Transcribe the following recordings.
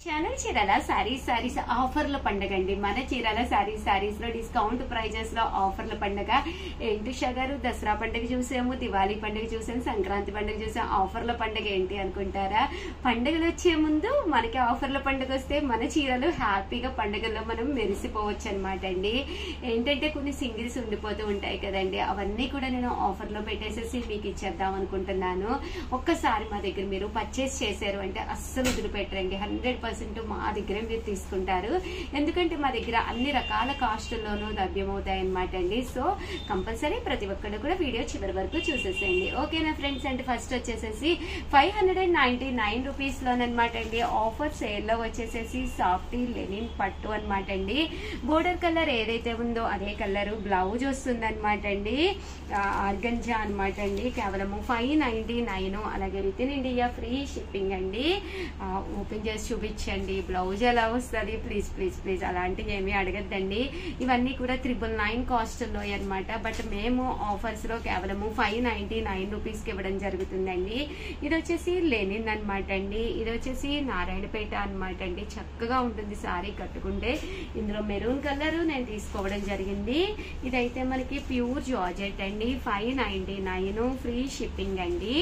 channel Chirala saris saris ఆఫర్ల పండగ అండి మన చీరాల సారీస్ సారీస్ లో డిస్కౌంట్ ప్రైజెస్ లో ఆఫర్ల పండగ ఏంటి షా గారు దసరా పండుగ చూసాము దివాళీ పండుగ చూసాము సంక్రాంతి పండుగ చూసాము ఆఫర్ల పండుగ ఏంటి అనుకుంటారా పండుగలు వచ్చే ముందు మనకి ఆఫర్ల పండుగ వస్తే మన చీరలు హ్యాపీగా పండుగల్లో మనం మెరిసిపోవచ్చు అనమాట అండి ఏంటంటే కొన్ని సింగిల్స్ ఉండిపోతూ ఉంటాయి కదండి అవన్నీ కూడా నేను ఆఫర్లో పెట్టేసేసి మీకు ఇచ్చేద్దాం అనుకుంటున్నాను ఒక్కసారి మా దగ్గర మీరు పర్చేస్ చేశారు అంటే అస్సలు వదిలిపెట్టరండి హండ్రెడ్ పర్సెంట్ మా దగ్గరే మీరు తీసుకుంటారు ఎందుకంటే మా దగ్గర అన్ని రకాల కాస్టుల్లోనూ లభ్యమవుతాయి అనమాట అండి సో కంపల్సరీ ప్రతి ఒక్కరు కూడా వీడియో చివరి వరకు చూసేసేయండి ఓకేనా ఫ్రెండ్స్ అంటే ఫస్ట్ వచ్చేసేసి five hundred and ninety nine rupees లోనమాట అండి ఆఫర్ సేల్ లో వచ్చేసేసి సాఫ్టీ లెనిన్ పట్టు అనమాట అండి బోర్డర్ కలర్ ఏదైతే ఉందో అదే కలర్ బ్లౌజ్ వస్తుంది అనమాట అండి ఆర్గంజా అనమాట అండి కేవలము ఫైవ్ నైన్టీ నైన్ అలాగే within India free shipping అండి ఆ, ఓపెన్ చేసి చూపించండి బ్లౌజ్ ఎలా వస్తుంది ప్లీజ్ ప్లీజ్ ప్లీజ్ అలాంటివి ఏమీ అడగద్దండి ఇవన్నీ కూడా త్రిబుల్ నైన్ కాస్ట్లో అనమాట బట్ మేము ఆఫర్స్ లో కేవలము ఫైవ్ నైన్టీ నైన్ రూపీస్కి ఇవ్వడం జరుగుతుందండి ఇది వచ్చేసి లెనిన్ అనమాట అండి ఇది వచ్చేసి నారాయణపేట అనమాట అండి చక్కగా ఉంటుంది సారీ కట్టుకుంటే ఇందులో మెరూన్ కలర్ నేను తీసుకోవడం జరిగింది ఇదైతే మనకి ప్యూర్ జార్జెట్ అండి five ninety nine free shipping అండి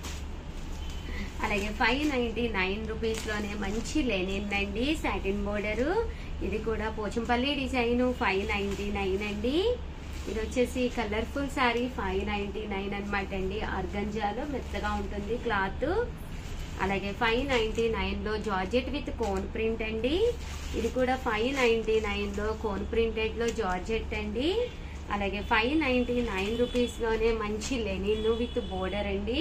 అలాగే ఫైవ్ నైన్టీ నైన్ రూపీస్ లోనే మంచి లెనిన్ అండి సాటిన్ బోర్డర్ ఇది కూడా Pochampally design five ninety nine అండి ఇది వచ్చేసి colourful sari five ninety nine అనమాట అండి ఆర్గంజాలో మెత్తగా ఉంటుంది క్లాత్ అలాగే ఫైవ్ నైన్టీ నైన్ లో జార్జెట్ విత్ కోన్ ప్రింట్ అండి ఇది కూడా ఫైవ్ నైన్టీ నైన్ లో కోన్ ప్రింటెడ్ లో జార్జెట్ అండి అలాగే ఫైవ్ నైన్టీ నైన్ రూపీస్ లోనే మంచి లెనిన్ విత్ బోర్డర్ అండి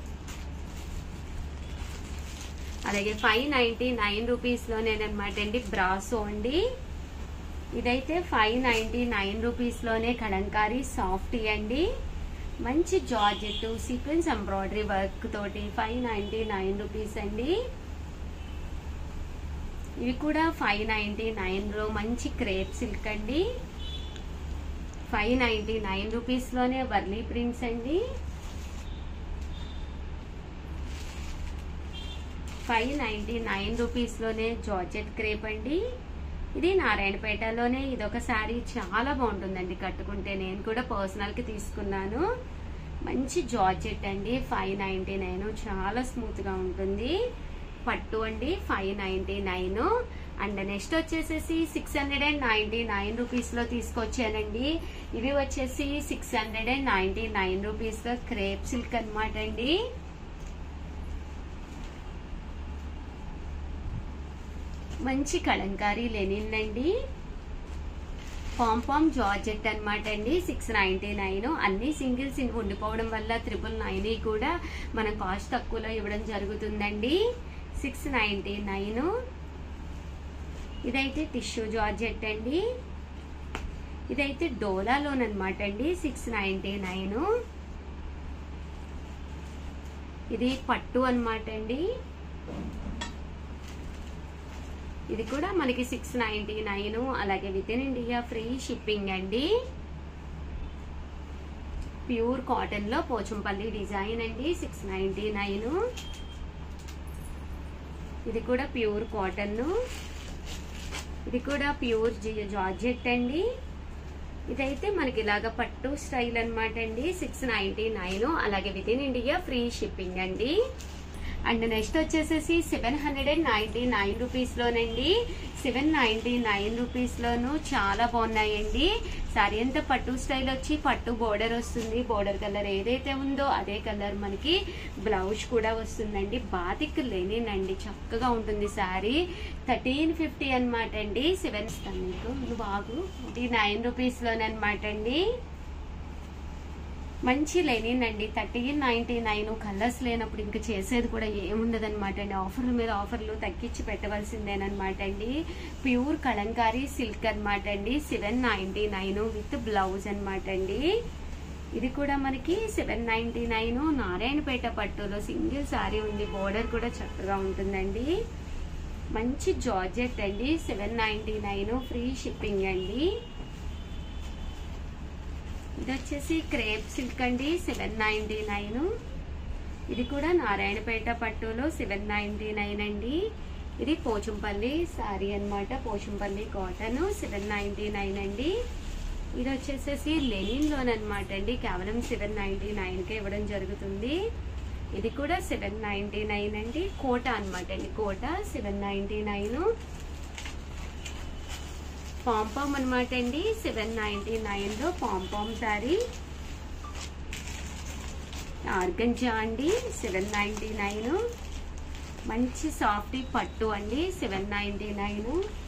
అలాగే ఫైవ్ నైన్టీ నైన్ రూపీస్ లోనేనమాట అండి బ్రాసో అండి ఇదైతే ఫైవ్ నైన్టీ నైన్ రూపీస్ లోనే కలంకారీ సాఫ్ట్ అండి మంచి జార్జెట్ సీక్వెన్స్ ఎంబ్రాయిడరీ వర్క్ తోటి ఫైవ్ నైన్టీ నైన్ రూపీస్ అండి ఇవి కూడా ఫైవ్ నైన్టీ నైన్ లో మంచి క్రేప్ సిల్క్ అండి ఫైవ్ నైన్టీ నైన్ రూపీస్ లోనే వర్లీ ప్రింట్స్ అండి ఫైవ్ నైన్టీ నైన్ రూపీస్ లోనే జార్జెట్ క్రేప్ అండి ఇది నారాయణపేటలోనే ఇదొక శారీ చాలా బాగుంటుందండి కట్టుకుంటే నేను కూడా పర్సనల్ కి తీసుకున్నాను మంచి జార్జెట్ అండి ఫైవ్ నైన్టీ నైన్ చాలా స్మూత్ గా ఉంటుంది పట్టు అండి five ninety nine and next వచ్చేసేసి six hundred and ninety nine rupees లో తీసుకొచ్చానండి ఇవి వచ్చేసి six hundred and ninety nine rupees లో క్రేప్ సిల్క్ అనమాట అండి మంచి కలంకారీ లెనిన్ అండి పాంపామ్ జార్జెట్ అనమాట అండి సిక్స్ నైన్టీ నైన్ అన్ని సింగిల్స్ ఉండిపోవడం వల్ల త్రిపుల్ నైన్ కూడా మనం కాస్ట్ తక్కువలో ఇవ్వడం జరుగుతుందండి సిక్స్ నైన్టీ నైన్ ఇదైతే టిష్యూ జార్జెట్ అండి ఇదైతే డోలాలోనమాట అండి సిక్స్ నైన్టీ నైన్ ఇది పట్టు అనమాట అండి ఇది కూడా మనకి సిక్స్ నైన్టీ నైన్ అలాగే within India free shipping అండి ప్యూర్ కాటన్ లో పోచంపల్లి డిజైన్ అండి సిక్స్ నైన్టీ నైన్ ఇది కూడా ప్యూర్ కాటన్ ఇది కూడా ప్యూర్ జార్జెట్ అండి ఇదైతే మనకి ఇలాగ పట్టు స్టైల్ అనమాట అండి సిక్స్ నైన్టీ నైన్ అలాగే within India free shipping అండి అండ్ నెక్స్ట్ వచ్చేసేసి seven hundred and ninety nine rupees లోనండి సెవెన్ నైన్టీ నైన్ రూపీస్ లోను చాలా బాగున్నాయండి సారీ అంతా పట్టు స్టైల్ వచ్చి పట్టు బోర్డర్ వస్తుంది బోర్డర్ కలర్ ఏదైతే ఉందో అదే కలర్ మనకి బ్లౌజ్ కూడా వస్తుందండి బాతిక్ లేనినండి చక్కగా ఉంటుంది సారీ థర్టీన్ ఫిఫ్టీ అనమాట అండి సెవెన్ ఇస్తాను మీకు నువ్వు ఆగు ఇది నైన్ రూపీస్ లోనమాట అండి మంచి లెనిన్ అండి థర్టీన్ నైన్టీ నైన్ కలర్స్ లేనప్పుడు ఇంకా చేసేది కూడా ఏముండదు అనమాట అండి ఆఫర్ల మీద ఆఫర్లు తగ్గించి పెట్టవలసిందేనమాట అండి ప్యూర్ కలంకారీ సిల్క్ అనమాట అండి seven ninety nine with blouse అనమాట అండి ఇది కూడా మనకి సెవెన్ నైన్టీ నైన్ నారాయణపేట పట్టులో సింగిల్ సారీ ఉంది బోర్డర్ కూడా చక్కగా ఉంటుందండి మంచి జార్జెట్ అండి seven ninety nine free shipping అండి ఇది వచ్చేసి క్రేప్ సిల్క్ అండి సెవెన్ నైన్టీ నైన్ ఇది కూడా నారాయణపేట పట్టులో సెవెన్ నైన్టీ నైన్ అండి ఇది పోచంపల్లి శారీ అన్నమాట Pochampally cotton seven ninety nine అండి ఇది వచ్చేసేసి లెనిన్ లోన్ అనమాట అండి కేవలం సెవెన్ నైన్టీ నైన్కే ఇవ్వడం జరుగుతుంది ఇది కూడా సెవెన్ నైన్టీ నైన్ అండి కోట అనమాట అండి Kota seven ninety nine pompom అనమాట అండి సెవెన్ నైన్టీ నైన్లో పాంపామ్ శారీ ఆర్గంజా అండి సెవెన్ నైన్టీ నైన్ మంచి సాఫ్ట్ పట్టు అండి సెవెన్ నైన్టీ నైన్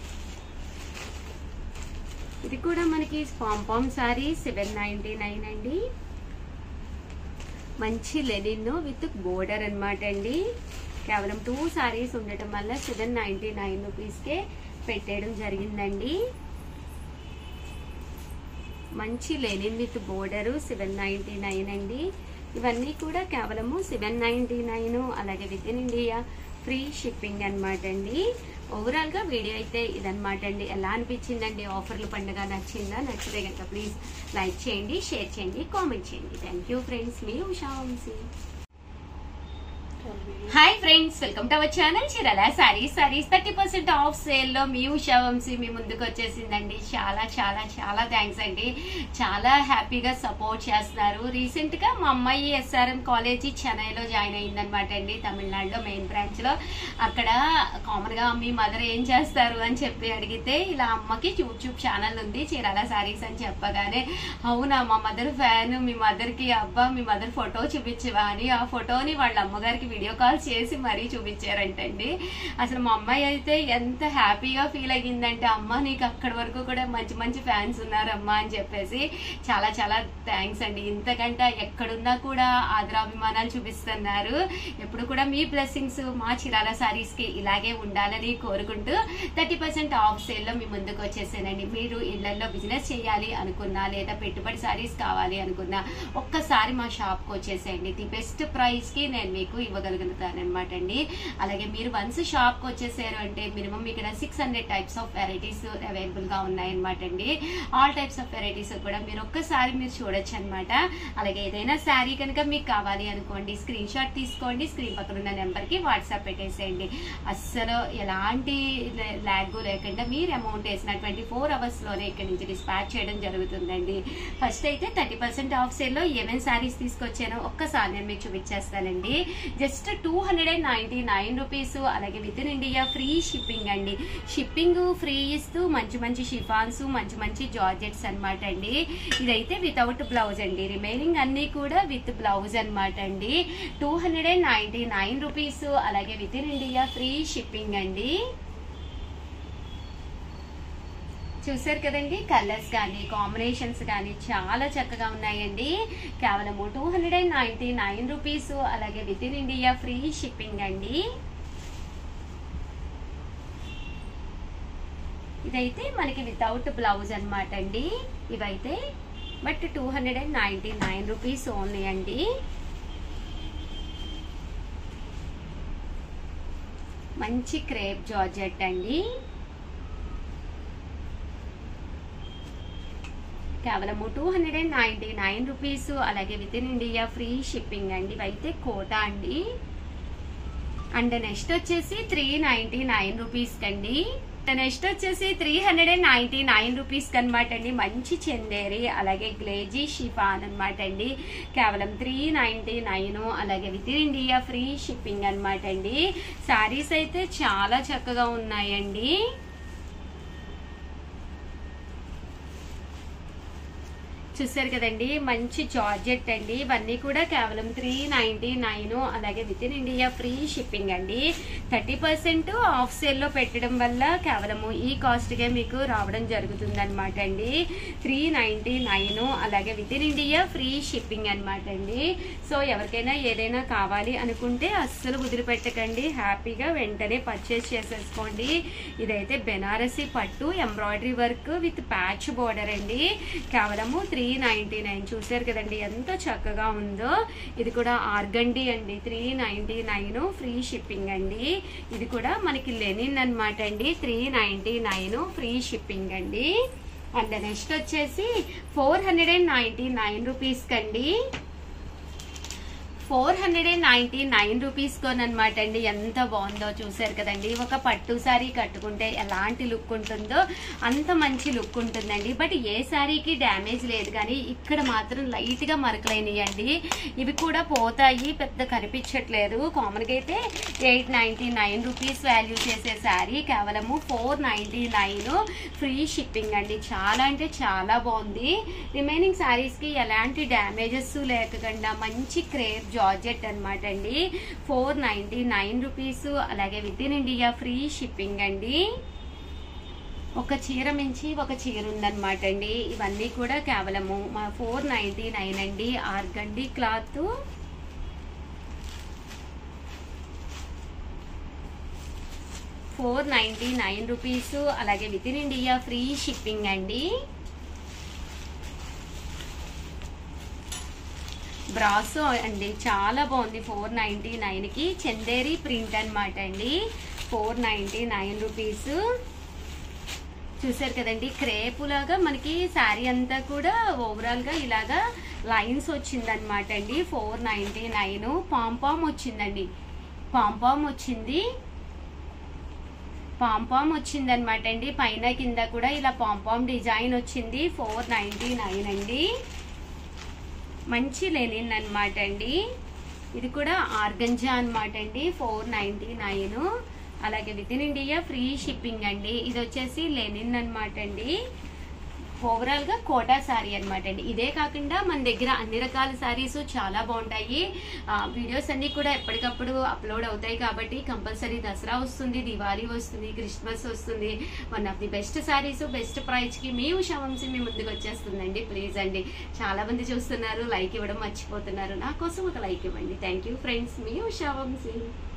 ఇది కూడా మనకి pompom sari seven ninety nine అండి మంచి లెనిన్ విత్ బోర్డర్ అన్నమాట అండి కేవలం టూ సారీస్ ఉండటం వల్ల సెవెన్ నైన్టీ నైన్ రూపీస్కే పెట్టేయడం జరిగిందండి మంచి linen with border seven ninety nine అండి ఇవన్నీ కూడా కేవలము సెవెన్ నైన్టీ నైన్ అలాగే within India free shipping అనమాట అండి ఓవరాల్ గా వీడియో అయితే ఇదనమాట అండి ఎలా అనిపించిందండి ఆఫర్లు పండుగ నచ్చిందా నచ్చితే కనుక ప్లీజ్ లైక్ చేయండి షేర్ చేయండి కామెంట్ చేయండి థ్యాంక్ యూ ఫ్రెండ్స్ మీ Usha Vamshi hi friends welcome to our channel చీరల sarees sarees thirty percent off sale లో మీ ఉషా వంశీ మీ ముందుకు వచ్చేసిందండి చాలా చాలా చాలా థ్యాంక్స్ అండి చాలా హ్యాపీగా సపోర్ట్ చేస్తున్నారు రీసెంట్ గా మా అమ్మాయి ఎస్ఆర్ఎం కాలేజీ చెన్నైలో జాయిన్ అయిందనమాట అండి తమిళనాడులో మెయిన్ బ్రాంచ్ లో అక్కడ కామన్ గా మీ మదర్ ఏం చేస్తారు అని చెప్పి అడిగితే ఇలా అమ్మకి యూట్యూబ్ ఛానల్ ఉంది చీరాల సారీస్ అని చెప్పగానే అవునా మా మదర్ ఫ్యాన్ మీ మదర్ కి అబ్బా మీ మదర్ ఫోటో చూపించవా అని ఆ ఫోటోని వాళ్ళ అమ్మగారికి వీడియో కాల్ చేసి మరీ చూపించారంటండి అసలు మా అమ్మాయి అయితే ఎంత హ్యాపీగా ఫీల్ అయ్యిందంటే అమ్మ నీకు అక్కడి వరకు కూడా మంచి మంచి ఫ్యాన్స్ ఉన్నారమ్మా అని చెప్పేసి చాలా చాలా థ్యాంక్స్ అండి ఇంతకంటే ఎక్కడున్నా కూడా ఆదరాభిమానాలు చూపిస్తున్నారు ఎప్పుడు కూడా మీ బ్లెస్సింగ్స్ మా చిరాల సారీస్ కి ఇలాగే ఉండాలని కోరుకుంటూ థర్టీ పర్సెంట్ ఆఫ్ సేల్ లో మీ ముందుకు వచ్చేసానండి మీరు ఇళ్లలో బిజినెస్ చేయాలి అనుకున్నా లేదా పెట్టుబడి సారీస్ కావాలి అనుకున్నా ఒక్కసారి మా షాప్ కి వచ్చేసేయండి ది బెస్ట్ ప్రైస్ కి నేను మీకు ఇవ్వగలుగుతాను అనమాట అండి అలాగే మీరు వన్స్ షాప్ కి వచ్చేసారు అంటే మినిమం ఇక్కడ six hundred types of varieties available గా ఉన్నాయన్నమాట అండి ఆల్ టైప్స్ ఆఫ్ వెరైటీస్ కూడా మీరు ఒక్కసారి మీరు చూడొచ్చు అనమాట అలాగే ఏదైనా శారీ కనుక మీకు కావాలి అనుకోండి స్క్రీన్ షాట్ తీసుకోండి స్క్రీన్ పక్కన ఉన్న నెంబర్ కి వాట్సాప్ పెట్టేసేయండి అస్సలు ఎలాంటి ల్యాగ్ లేకుండా మీరు అమౌంట్ వేసిన ట్వంటీ ఫోర్ అవర్స్ లోనే ఇక్కడ నుంచి డిస్పాచ్ చేయడం జరుగుతుందండి ఫస్ట్ అయితే థర్టీ పర్సెంట్ ఆఫ్ సేల్ లో ఏమేమి శారీస్ తీసుకొచ్చానో ఒక్కసారి నేను మీకు చూపించేస్తానండి just two hundred and ninety nine rupees అలాగే within India free shipping అండి షిప్పింగ్ ఫ్రీ ఇస్తూ మంచి మంచి షిఫాన్స్ మంచి మంచి జార్జెట్స్ అన్నమాట అండి ఇదైతే వితౌట్ బ్లౌజ్ అండి రిమైనింగ్ అన్ని కూడా విత్ బ్లౌజ్ అన్నమాట అండి two hundred and ninety nine rupees అలాగే within India free shipping అండి చూసారు కదండి కలర్స్ కానీ కాంబినేషన్స్ కానీ చాలా చక్కగా ఉన్నాయండి కేవలం two hundred and ninety nine rupees అలాగే within India free shipping అండి ఇదైతే మనకి వితౌట్ బ్లౌజ్ అనమాట అండి ఇవైతే but two hundred and ninety nine rupees only అండి మంచి క్రేప్ జార్జెట్ అండి కేవలం two hundred and ninety nine rupees అలాగే within India free shipping అండి ఇవైతే కోట అండి అండ్ నెక్స్ట్ వచ్చేసి త్రీ నైన్టీ నైన్ రూపీస్ కండి నెక్స్ట్ వచ్చేసి three hundred and ninety nine rupees అనమాట అండి మంచి చందేరి అలాగే గ్లేజీ షిఫాన్ అనమాట అండి కేవలం త్రీ నైన్టీ నైన్ అలాగే within India free shipping అనమాట అండి సారీస్ అయితే చాలా చక్కగా ఉన్నాయండి చూసారు కదండి మంచి జార్జెట్ అండి ఇవన్నీ కూడా కేవలం త్రీ నైన్టీ నైన్ అలాగే within India free shipping అండి థర్టీ పర్సెంట్ ఆఫ్ సేల్ లో పెట్టడం వల్ల కేవలము ఈ కాస్ట్ గా మీకు రావడం జరుగుతుంది అనమాట అండి త్రీ నైన్టీ నైన్ అలాగే within India free shipping అనమాట అండి సో ఎవరికైనా ఏదైనా కావాలి అనుకుంటే అస్సలు వదిలిపెట్టకండి హ్యాపీగా వెంటనే పర్చేస్ చేసేసుకోండి ఇదైతే బెనారసీ పట్టు embroidery work with patch border అండి కేవలము త్రీ నైన్టీ నైన్ చూసారు కదండి ఎంత చక్కగా ఉందో ఇది కూడా ఆర్గండి అండి three ninety nine free shipping అండి ఇది కూడా మనకి లెనిన్ అనమాట అండి three ninety nine free shipping అండి అండ్ నెక్స్ట్ వచ్చేసి four hundred and ninety nine rupees కండి four hundred and ninety nine rupees కొనమాట అండి ఎంత బాగుందో చూసారు కదండి ఒక పట్టు శారీ కట్టుకుంటే ఎలాంటి లుక్ ఉంటుందో అంత మంచి లుక్ ఉంటుందండి బట్ ఏ శారీకి డ్యామేజ్ లేదు కానీ ఇక్కడ మాత్రం లైట్ గా మరకలైనయండి ఇవి కూడా పోతాయి పెద్ద కనిపించట్లేదు కామన్ గా అయితే eight ninety nine rupees value చేసే శారీ కేవలము four ninety nine free shipping అండి చాలా అంటే చాలా బాగుంది రిమైనింగ్ శారీస్ కి ఎలాంటి డ్యామేజెస్ లేకుండా మంచి క్రేప్ జార్జెట్ అనమాట అండి ఫోర్ నైన్టీ నైన్ రూపీస్ అలాగే within India free shipping అండి ఒక చీర మించి ఒక చీర ఉందన్నమాట అండి ఇవన్నీ కూడా కేవలము మా ఫోర్ నైన్టీ నైన్ అండి organdy cloth four ninety nine rupees అలాగే within India free shipping అండి బ్రాసో అండి చాలా బాగుంది ఫోర్ నైన్టీ నైన్కి చందేరి ప్రింట్ అన్నమాట అండి ఫోర్ నైన్టీ నైన్ రూపీస్ చూసారు కదండి క్రేప్ లాగా మనకి శారీ అంతా కూడా ఓవరాల్ గా ఇలాగా లైన్స్ వచ్చిందనమాట అండి ఫోర్ నైన్టీ నైన్ పాంపామ్ వచ్చిందండి పాంపామ్ వచ్చింది పాంపామ్ వచ్చింది అనమాట అండి పైన కింద కూడా ఇలా పాంపామ్ డిజైన్ వచ్చింది ఫోర్ నైన్టీ నైన్ అండి మంచి లెనిన్ అనమాట అండి ఇది కూడా ఆర్గంజా అనమాట అండి ఫోర్ నైన్టీ నైన్ అలాగే within India free shipping అండి ఇది వచ్చేసి లెనిన్ అనమాట అండి ఓవరాల్ గా కోటా శారీ అనమాట అండి ఇదే కాకుండా మన దగ్గర అన్ని రకాల శారీస్ చాలా బాగుంటాయి ఆ, వీడియోస్ అన్ని కూడా ఎప్పటికప్పుడు అప్లోడ్ అవుతాయి కాబట్టి కంపల్సరీ దసరా వస్తుంది దివాళీ వస్తుంది క్రిస్మస్ వస్తుంది one of the best sarees best price కి మీ ఉషా వంశీ మీ ముందుకు వచ్చేస్తుందండి ప్లీజ్ అండి చాలా మంది చూస్తున్నారు లైక్ ఇవ్వడం మర్చిపోతున్నారు నా కోసం ఒక లైక్ ఇవ్వండి థ్యాంక్ యూ ఫ్రెండ్స్ మీ ఉషా వంశీ